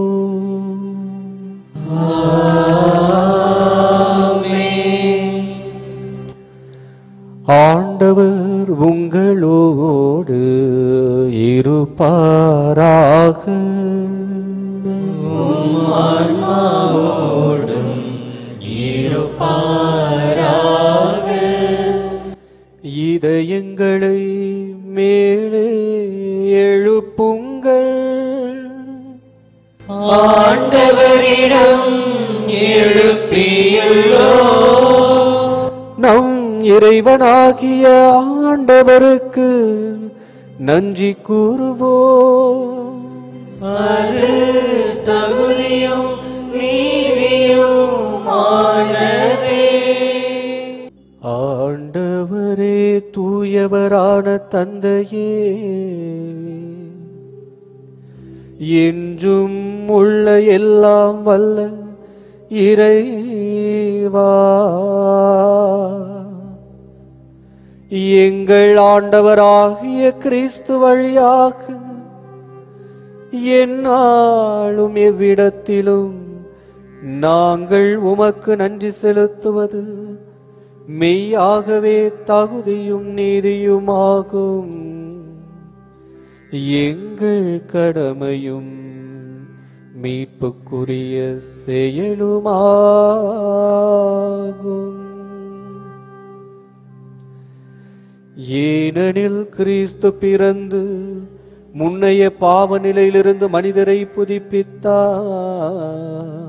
ஆண்டவர் உங்களோடு இருப்பாராக இதயங்களை மேலே எழுப்புங்கள் ஆண்டவரிடம் எழுப்பியுள்ளோ நம் இறைவனாகிய ஆண்டவருக்கு நன்றி கூறுவோம் அது தகுதியும் நீதியுமானதே ஆண்டவரே தூயவரான தந்தையே என்றும் உள்ள எல்லாம் வல்ல இறைவா எங்கள் ஆண்டவராகிய கிறிஸ்து வழியாக எந்நாளும் எவ்விடத்திலும் நாங்கள் உமக்கு நன்றி செலுத்துவது மெய்யாகவே தகுதியும் நீதியுமாகும் எங்கள் கடமையும் மீட்புக்குரிய செயலுமாகும் ஏனெனில் கிறிஸ்து பிறந்து முன்னைய பாவ நிலையிலிருந்து மனிதரை புதுப்பித்தார்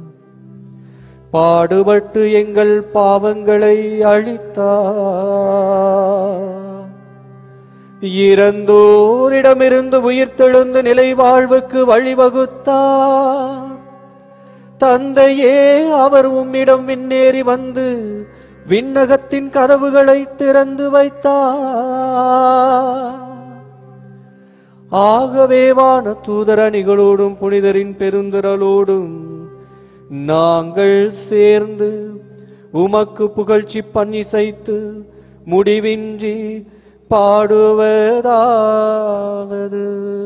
பாடுபட்டு எங்கள் பாவங்களை அழித்தார் இறந்தோரிடமிருந்து உயிர்த்தெழுந்து நிலை வாழ்வுக்கு வழிவகுத்தார் தந்தையே அவர் உம்மிடம் விண்ணேறி வந்து விண்ணகத்தின் கதவுகளை திறந்து வைத்தார் ஆகவே வான தூதரணிகளோடும் புனிதரின் பெருந்திரளோடும் நாங்கள் சேர்ந்து உமக்கு புகழ்ச்சி பண்ணிசைத்து முடிவின்றி பாடுவதாவது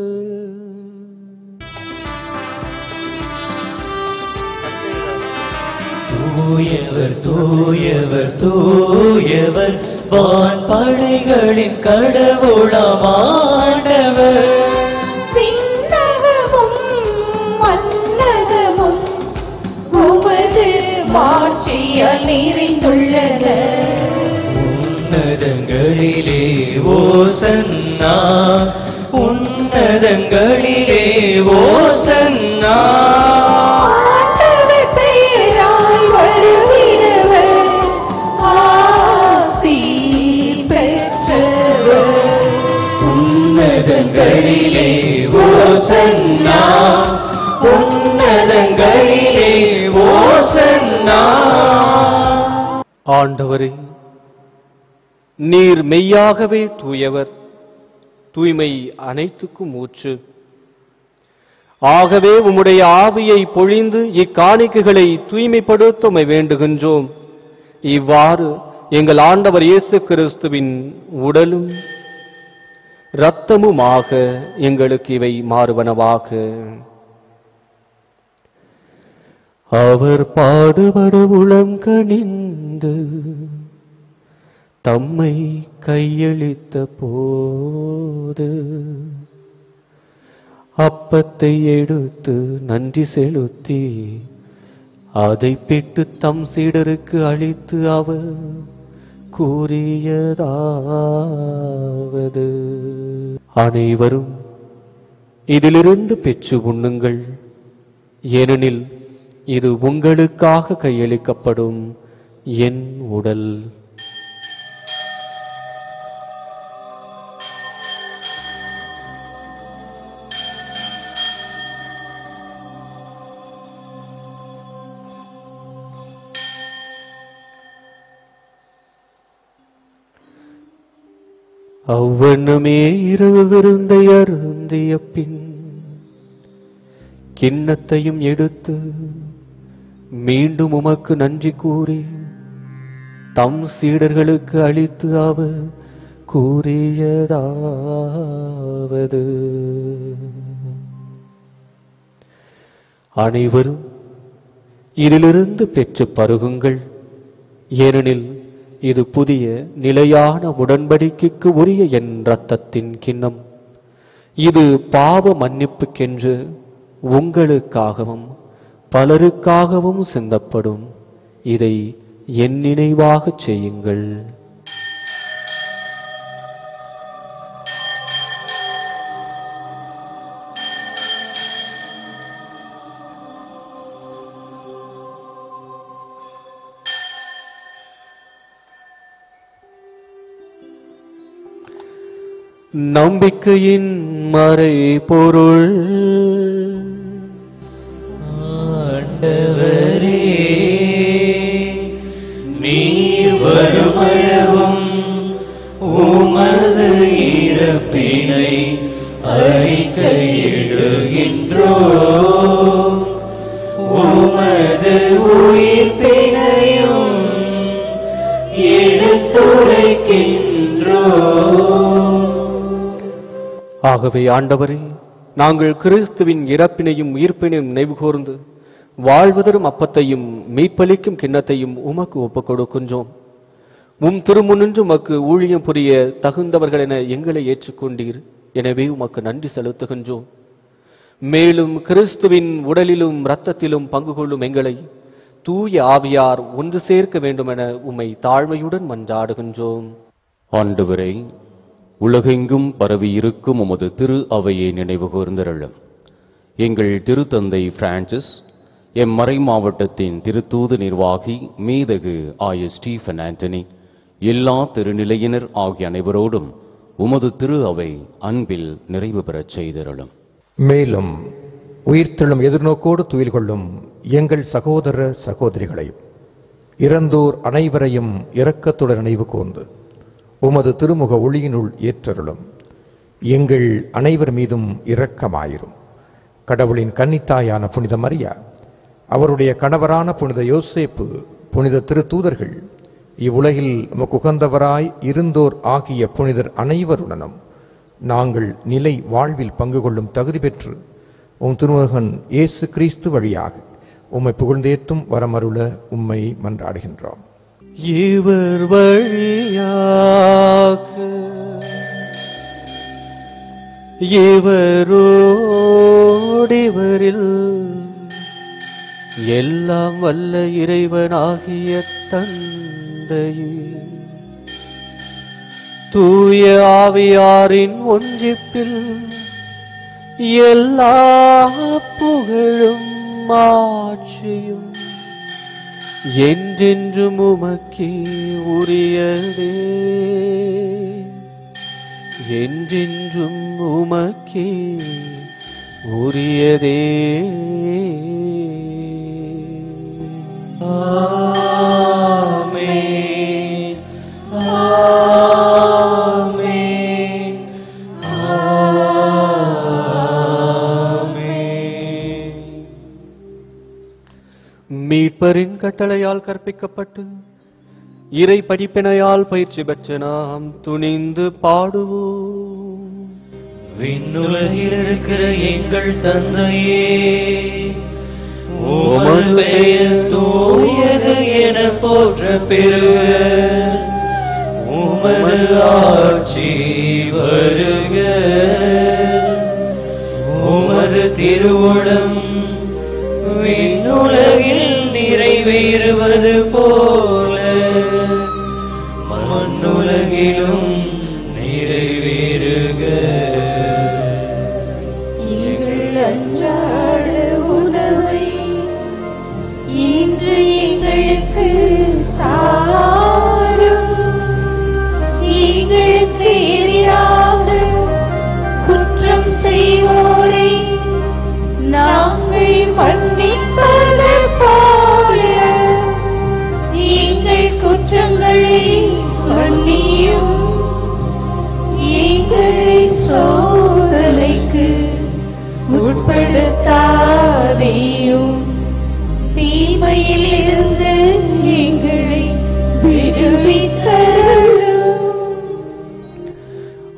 தூயவர் தூயவர் தூயவர் வான் படைகளின் கடவுளாம் ஆண்டவர் விண்ணகமும் மன்னகமும் உமது மாட்சியால் நிறைந்துள்ளன உன்னதங்களிலே ஓசன்னா உன்னதங்களிலே ஓசன்னா ஆண்டவர் பெயரால் வருகிறவர் ஆசி பெற்றவர் உன்னதங்களிலே ஓசன்னா உன்னதங்களிலே ஓசன்னா ஆண்டவரே நீர் மெய்யாகவே தூயவர் தூய்மை அனைத்துக்கும் ஊற்று ஆகவே உம்முடைய ஆவியை பொழிந்து இக்காணிக்கைகளை தூய்மைப்படுத்த உம்மை வேண்டுகின்றோம் இவ்வாறு எங்கள் ஆண்டவர் இயேசு கிறிஸ்துவின் உடலும் இரத்தமுமாக எங்களுக்கு இவை மாறுவனவாக அவர் பாடுபட உளம் கனிந்து தம்மை கையளித்த போது அப்பத்தை எடுத்து நன்றி செலுத்தி அதை பெற்று தம் சீடருக்கு அளித்து அவர் கூறியதாவது அனைவரும் இதிலிருந்து பெற்று உண்ணுங்கள் ஏனெனில் இது உங்களுக்காக கையளிக்கப்படும் என் உடல் அவ்வண்ணமே இரவு விருந்தை அருந்திய பின் கிண்ணத்தையும் எடுத்து மீண்டும் உமக்கு நன்றி கூறி தம் சீடர்களுக்கு அளித்து அவர் கூறியதாவது அனைவரும் இதிலிருந்து பெற்று பருகுங்கள் ஏனெனில் இது புதிய நிலையான உடன்படிக்கைக்கு உரிய என் இரத்தத்தின் கிண்ணம் இது பாவ மன்னிப்புக்கென்று உங்களுக்காகவும் பலருக்காகவும் சிந்தப்படும் இதை என் நினைவாகச் செய்யுங்கள் நம்பிக்கையின் மறை பொருள் ஆண்டவரே நீர் வருமளவும் உமது இறப்பினை அறிக்கையிடுகின்றோ உமது உயிர்ப்பினையும் எடுத்துரைக்கின்றோ ஆகவே ஆண்டவரே நாங்கள் கிறிஸ்துவின் இறப்பினையும் உயிர்ப்பினையும் நினைவு கூர்ந்து வாழ்வதரும் அப்பத்தையும் மீட்பளிக்கும் கிண்ணத்தையும் உமக்கு ஒப்புக் கொடுக்கின்றோம் உம் திருமுன்னின்று உமக்கு ஊழியம் புரிய தகுந்தவர்கள் என எங்களை ஏற்றுக்கொண்டீர் எனவே உமக்கு நன்றி செலுத்துகின்றோம் மேலும் கிறிஸ்துவின் உடலிலும் இரத்தத்திலும் பங்கு கொள்ளும் எங்களை தூய ஆவியார் ஒன்று சேர்க்க வேண்டுமென உம்மை தாழ்மையுடன் மன்றாடுகின்றோம் ஆண்டவரை உலகெங்கும் பரவியிருக்கும் உமது திரு அவையை நினைவு கூர்ந்தருளும் எங்கள் திருத்தந்தை பிரான்சிஸ் எம் மறை மாவட்டத்தின் திருத்தூது நிர்வாகி மீதகு ஆய ஸ்டீஃபன் ஆண்டனி எல்லா திருநிலையினர் ஆகிய அனைவரோடும் உமது திரு அவை அன்பில் நிறைவு பெறச் செய்தருளும் மேலும் உயிர்த்தெழும் எதிர்நோக்கோடு துயில் கொள்ளும் எங்கள் சகோதர சகோதரிகளையும் இறந்தோர் அனைவரையும் இரக்கத்துடன் நினைவு கூர்ந்து உமது திருமுக ஒளியினுள் ஏற்றருளும் எங்கள் அனைவர் மீதும் இரக்கமாயிரும் கடவுளின் கன்னித்தாயான புனித மரியா அவருடைய கணவரான புனித யோசேப்பு புனித திருத்தூதர்கள் இவ்வுலகில் உமக்கு உகந்தவராய் இருந்தோர் ஆகிய புனிதர் அனைவருடனும் நாங்கள் நிலை வாழ்வில் பங்கு கொள்ளும் தகுதி பெற்று உம் திருமகன் இயேசு கிறிஸ்து வழியாக உம்மை புகழ்ந்தேத்தும் வரமருள உம்மை மன்றாடுகின்றோம் இவர் வழியாக இவரோடிவரில் எல்லாம் வல்ல இறைவனாகிய தந்தையே தூய ஆவியாரின் ஒன்றிப்பில் எல்லா புகழும் ஆட்சியும் என்றென்றும் உமக்கே உரியதே என்றென்றும் உமக்கே உரியதே ஆமென் ஆமென் ஆமென் மீட்பரின் கட்டளையால் கற்பிக்கப்பட்டு இறை படிப்பினையால் பயிற்சி பெற்ற நாம் துணிந்து பாடுவோம் விண்ணுலகில் இருக்கிற எங்கள் தந்தையே உமது பெயர் தூயது என போற்ற பெருக உமது ஆட்சி வருக உமது திருவுளம் விண்ணுலகில் நிறைவேறுவது போல மண்ணுலகிலும் நிறைவேறுக எங்கள் அன்றாட உணவை இன்று எங்களுக்கு தாரும் எங்களுக்கு எதிராக குற்றம் செய்வோரை நாங்கள் மன்னிப்பது போல எங்கள் குற்றங்களை மன்னியும் எங்களை சோதனைக்கு உட்படுத்தாரும்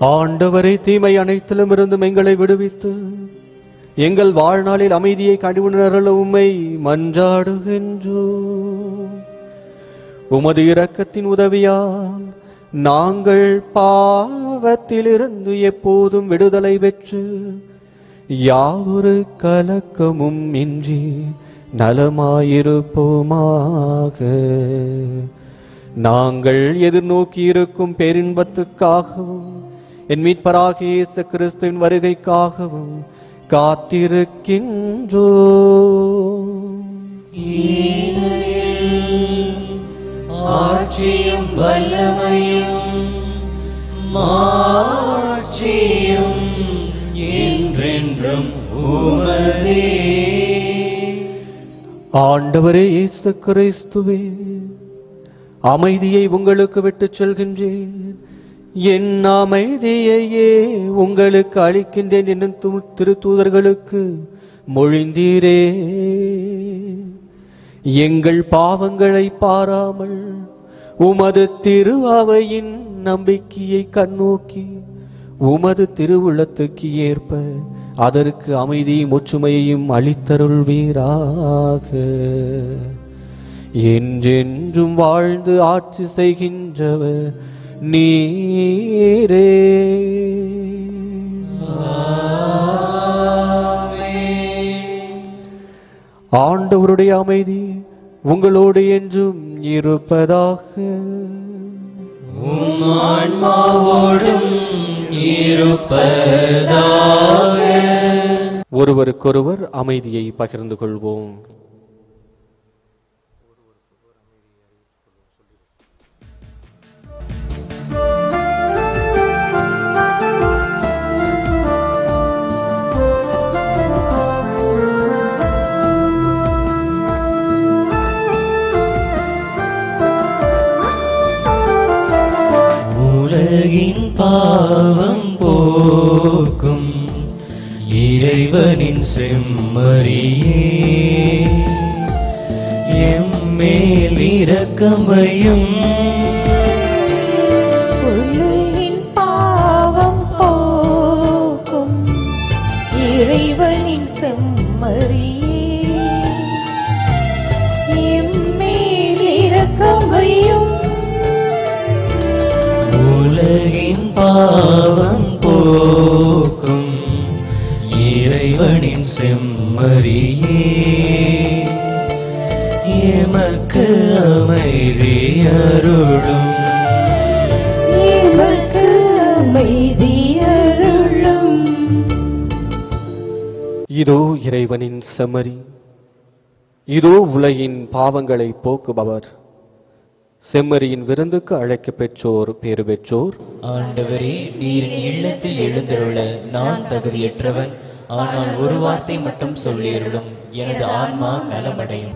ஆண்டவரை தீமை அனைத்திலும் இருந்தும் எங்களை விடுவித்து எங்கள் வாழ்நாளில் அமைதியை கடிவுணரல உம்மை மன்றாடுகின்றோ உமது இரக்கத்தின் உதவியால் நாங்கள் பாவத்திலிருந்து எப்போதும் விடுதலை பெற்று யாதொரு கலக்கமும் இன்றி நலமாயிருப்போமாக நாங்கள் எதிர்நோக்கி இருக்கும் பேரின்பத்துக்காகவும் என் மீட்பராகிய இயேசு கிறிஸ்துவின் வருகைக்காகவும் காத்திருக்கின்றோ ஆட்சியும் வல்லமையும் மாட்சியும் என்றென்றும் உமதே ஆண்டவரே இயேசு கிறிஸ்துவே அமைதியை உங்களுக்கு விட்டுச் செல்கின்றேன் என் அமைதியையே உங்களுக்கு அளிக்கின்றேன் என்னும் து- திருத்தூதர்களுக்கு மொழிந்தீரே எங்கள் பாவங்களை பாராமல் உமது திரு அவையின் நம்பிக்கையை கண்ணோக்கி உமது திருவுளத்துக்கு ஏற்ப அதற்கு அமைதியும் ஒற்றுமையையும் அளித்தருள்வீராக என்றென்றும் வாழ்ந்து ஆட்சி செய்கின்றவர் நீரே ஆண்டவருடைய அமைதி உங்களோடு என்றும் இருப்பதாக உம் ஆன்மாவோடும் இருப்பதாக ஒருவருக்கொருவர் அமைதியை பகிர்ந்து கொள்வோம் உலகின் பாவம் போக்கும் இறைவனின் செம்மறியே எம்மேல் இரக்கம் வையும் உலகின் பாவம் போக்கும் இறைவனின் செம்மறியே எம்மேல் இரக்கம் வையும் உலகின் பாவம் போக்கும் இறைவனின் செம்மறியே எமக்கு அமைதி அருளும் எமக்கு அமைதி அருளும் இதோ இறைவனின் செம்மறி இதோ உலகின் பாவங்களை போக்குபவர் செம்மறியின் விருந்துக்கு அழைக்கப் பெற்றோர் பேறு பெற்றோர் ஆண்டவரே நீரின் இல்லத்தில் எழுந்தருள நான் தகுதியற்றவன் ஆனால் ஒரு வார்த்தை மட்டும் சொல்லியருளும் எனது ஆன்மா நலமடையும்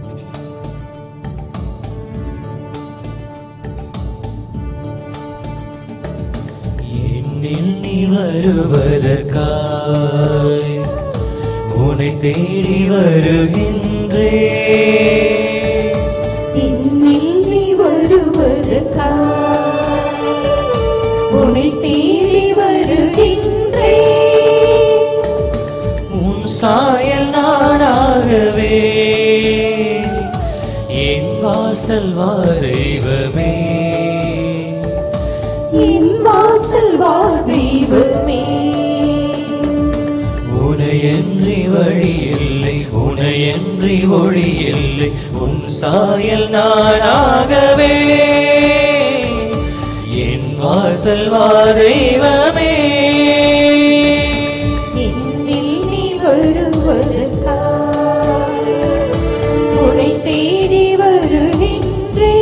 என்னில் நீ வருவதற்காய் உன்னை தேடி வருகின்றே இன்னில் நீ வருவதற்காய் உன்னை தேடி வருகின்றேன் உன் சாயல் நானாகவே என் வாசல் வா தெய்வமே என் வாசல் வா தெய்வமே உனையன்றி வழி இல்லை உனையன்றி ஒளி இல்லை உன் சாயல் நானாகவே என் வாசல் வா தெய்வமே என்னில் நீ வருவதற்காய் உன்னை தேடி வருகின்றேன்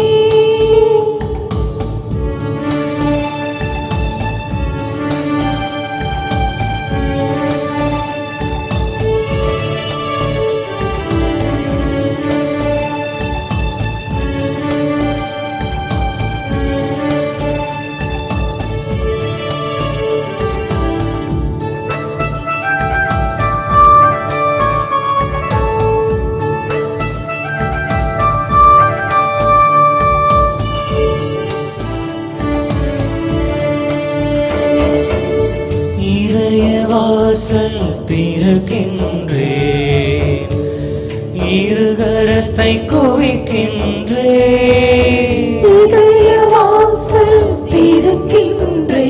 வாசல் திறக்கின்றேன் இருகரத்தை குவிக்கின்றேன் இதய வாசல் திறக்கின்றே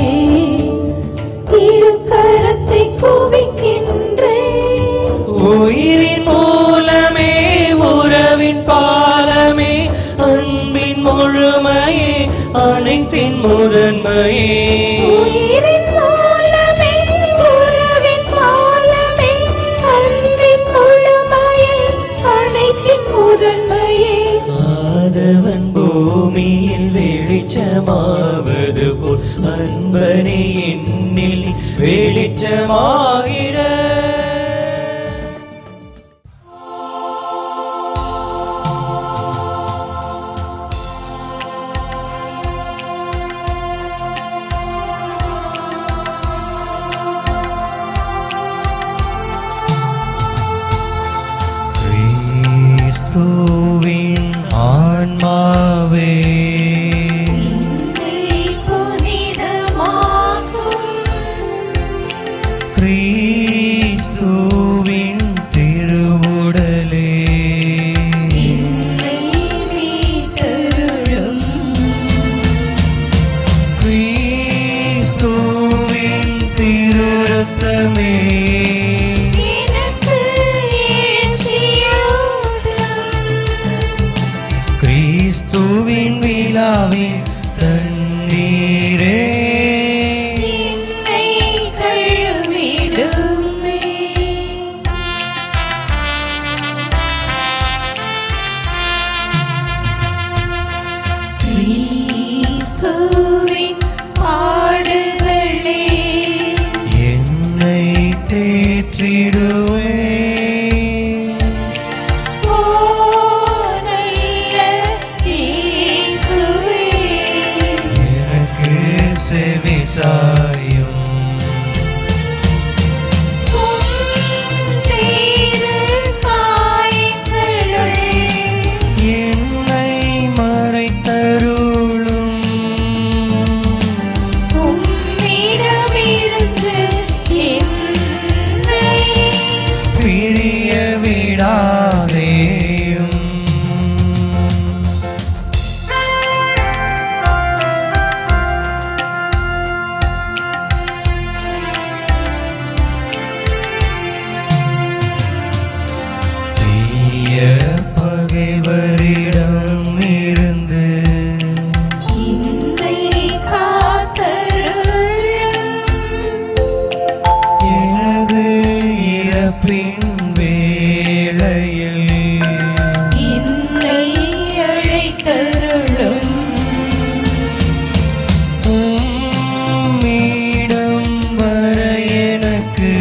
இரு கரத்தை குவிக்கின்றே உயிரின் மூலமே உறவின் பாலமே அன்பின் முழுமையே அனைத்தின் முதன்மையே உயிரின் மூலமே உறவின் மூலமே அன்பின் முழுமையே அனைத்தின் முதன்மையே ஆதவன் பூமியில் வெளிச்சமாவது போல் அன்பனே என்னில் வெளிச்சமாகிட கிறிஸ்துவின் ஆன்மாவே புனிதமாகும் கிறிஸ்துவின் திருவுடலே என்னை மீட்டருளும் கிறிஸ்துவின் திருரத்தமே எனக்கு எழுச்சியூட்டும் கிறிஸ்துவின் விழாவின் தண்ணீரே என்னை கழுவிடுமே கிறிஸ்துவின் பாடுகளே என்னை தேற்றிடுவே ஓ நல்ல இயேசுவே எனக்கு செவி சாயும் என்னை மறைத்தருளும் பிரிய விடாதேயும் தீய பகைவரிடம் இருந்து எனது இறப்பின் வேளையில் உம்மிடம் வர எனக்கு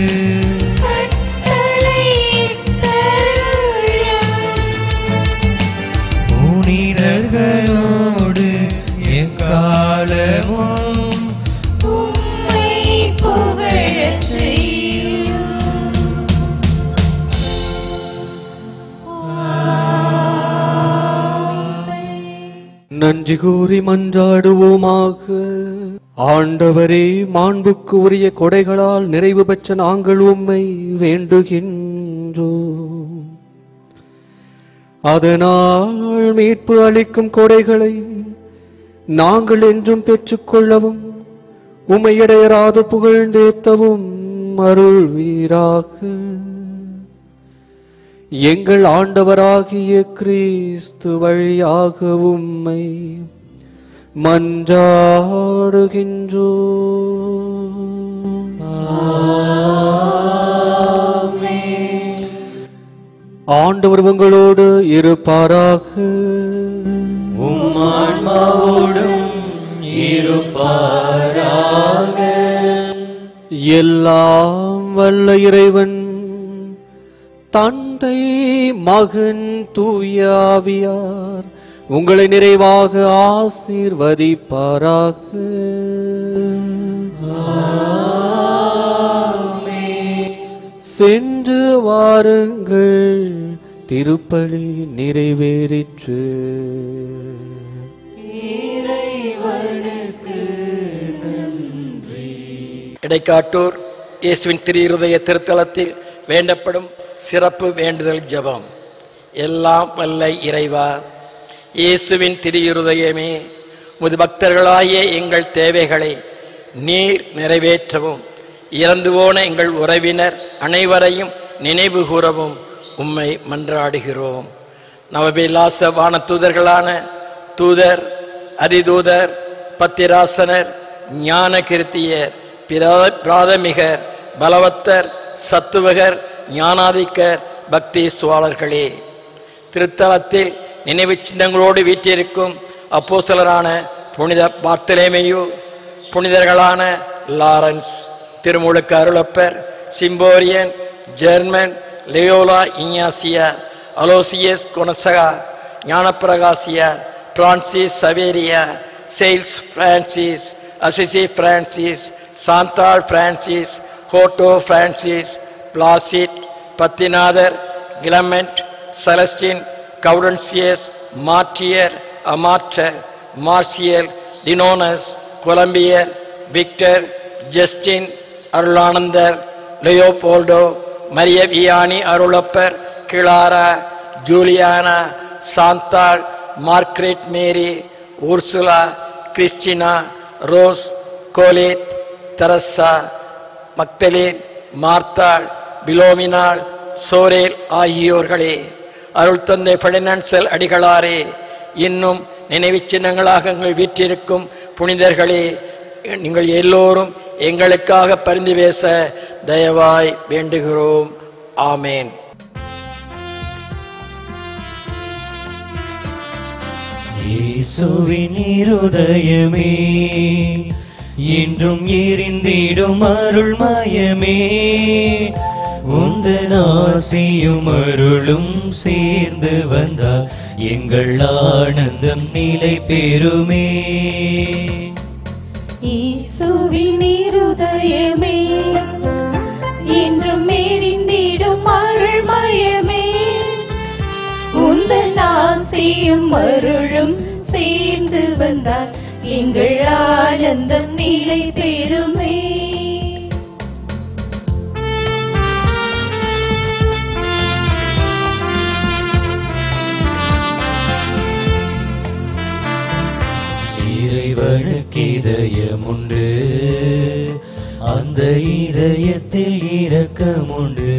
புனிதர்களோடு எக்காலமும் புகழச் செய்யும் நன்றி கூறி மன்றாடுவோமாக ஆண்டவரே மாண்புக்கு உரிய கொடைகளால் நிறைவு பெற்ற நாங்கள் உம்மை வேண்டுகின்றோம் அதனால் மீட்பு அளிக்கும் கொடைகளை நாங்கள் என்றும் பெற்றுக்கொள்ளவும் உம்மை இடையராது புகழ்ந்தேத்தவும் அருள்வீராக எங்கள் ஆண்டவராகிய கிறிஸ்து வழியாக உம்மை மன்றாடுகின்றோ ஆண்டவர் உங்களோடு இருப்பாராக உம் ஆன்மாவோடும் இருப்பாராக எல்லாம் வல்ல இறைவன் தந்தை மகன் தூயாவியார் உங்களை நிறைவாக ஆசீர்வதிப்பாராக சென்று வாருங்கள் திருப்பலி நிறைவேறிற்று இறைவனுக்கு நன்றி இடைக்காட்டோர் இயேசுவின் திரு இருதய திருத்தலத்தில் வேண்டப்படும் சிறப்பு வேண்டுதல் ஜெபம் எல்லாம் வல்ல இறைவா இயேசுவின் திரு இருதயமே முது பக்தர்களாகிய எங்கள் தேவைகளை நீர் நிறைவேற்றவும் இறந்து போன எங்கள் உறவினர் அனைவரையும் நினைவு கூறவும் உம்மை மன்றாடுகிறோம் நவபிலாச வானதூதர்களான தூதர் அதிதூதர் பத்திராசனர் ஞான கிருத்தியர் பிரா- பிராதமிகர் பலவத்தர் சத்துவகர் ஞானாதிக்கர் பக்தி சுவாளர்களே திருத்தலத்தில் நினைவு சின்னங்களோடு வீற்றிருக்கும் அப்போஸ்தலரான புனித பார்த்தலேமையு புனிதர்களான லாரன்ஸ் திருமுழுக்கு அருளப்பர் சிம்போரியன் ஜெர்மன் லியோலா இஞ்ஞாசியார் அலோசியஸ் குணசகா ஞானப்பிரகாசியார் பிரான்சிஸ் சவேரியார் Sales Francis Assisi Francis Chantal Francis ஹோட்டோ பிரான்சிஸ் பிளாசிட் பத்திநாதர் கிளமெண்ட் செலஸ்டின் கவுடன்சியஸ் மார்டியர் அமாற்றர் மார்சியல் டினோனஸ் கொலம்பியர் விக்டர் ஜஸ்டின் அருளானந்தர் லியோபோல்டோ மரிய வியானி அருளப்பர் Clara Juliana Chantal Margaret Mary Ursula Christina Rose Colette Teresa Magdalene மார்த்தாள் பிலோமினாள் சோரேல் ஆகியோர்களே அருள் தந்தை ஃபெர்டினன்சல் அடிகளாரே இன்னும் நினைவுச் சின்னங்களாக எங்கள் வீற்றிருக்கும் புனிதர்களே நீங்கள் எல்லோரும் எங்களுக்காக பரிந்து பேச தயவாய் வேண்டுகிறோம் ஆமேன் இயேசுவின் இருதயமே என்றும் எரிந்திடும் அருள்மயமே உந்தன் ஆசையும் அருளும் சேர்ந்து வந்தால் எங்கள் ஆனந்தம் நிலை பெறுமே இயேசுவின் இருதயமே இன்றும் எரிந்திடும் அருள்மயமே உந்தன் ஆசையும் அருளும் சேர்ந்து வந்தால் எங்கள் ஆனந்தம் நிலை பெறுமே இறைவனுக்கு இதயம் உண்டு அந்த இதயத்தில் இரக்கம் உண்டு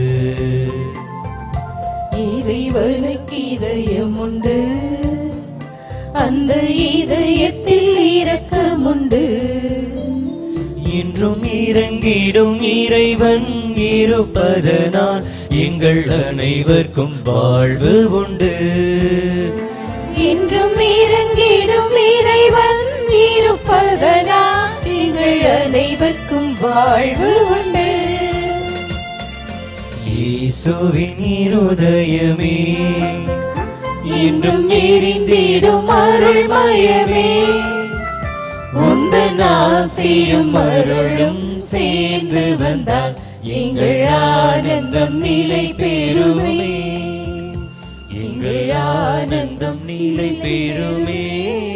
இறைவனுக்கு இதயம் உண்டு அந்த இதயத்தில் இரக்கமுண்டு இன்றும் இறங்கிடும் இறைவன் இருப்பதனால் எங்கள் அனைவருக்கும் வாழ்வு உண்டு இன்றும் இறங்கிடும் இறைவன் இருப்பதனால் எங்கள் அனைவருக்கும் வாழ்வு உண்டு இயேசுவின் இருதயமே இன்றும் எரிந்திடும் அருள்மயமே உந்தன் ஆசையும் அருளும் சேர்ந்து வந்தால் எங்கள் ஆனந்தம் நிலை பெறுமே எங்கள் ஆனந்தம் நிலை பெறுமே